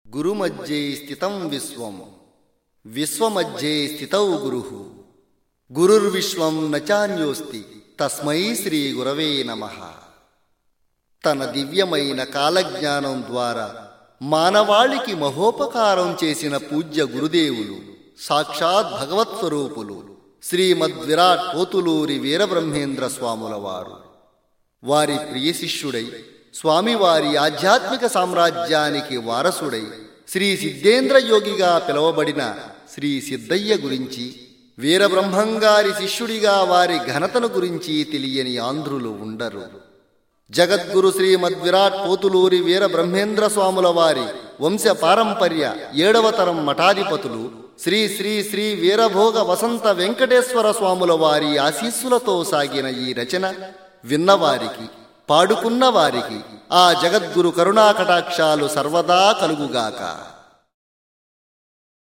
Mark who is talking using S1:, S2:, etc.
S1: గురుమధ్యే స్థితం విశ్వం విశ్వమధ్యే స్థితౌ గురు గురుర్విశ్వం నచాన్యోస్తి తస్మై శ్రీ గురవే నమ తన దివ్యమైన కాలజ్ఞానం ద్వారా మానవాళికి మహోపకారం చేసిన పూజ్య గురుదేవులు సాక్షాత్ భగవత్ స్వరూపులు శ్రీమద్ విరాట్ పోతులూరి వీరబ్రహ్మేంద్ర స్వాముల వారు వారి ప్రియ శిష్యుడై స్వామివారి ఆధ్యాత్మిక సామ్రాజ్యానికి వారసుడై శ్రీ సిద్ధేంద్ర యోగిగా పిలువబడిన శ్రీ సిద్ధయ్య గురించి వీరబ్రహ్మంగారి శిష్యుడిగా వారి ఘనతను గురించి తెలియని ఆంధ్రులు ఉండరు జగద్గురు శ్రీమద్ విరాట్ పోతులూరి వీర బ్రహ్మేంద్ర స్వాముల వారి వంశ పారంపర్య ఏడవ తరం మఠాధిపతులు శ్రీ శ్రీ శ్రీ వీరభోగ వసంత వెంకటేశ్వర స్వాముల వారి ఆశీస్సులతో సాగిన ఈ రచన విన్నవారికి పాడుకున్న వారికి ఆ జగద్గురు కరుణాకటాక్షాలు సర్వదా కలుగుగాక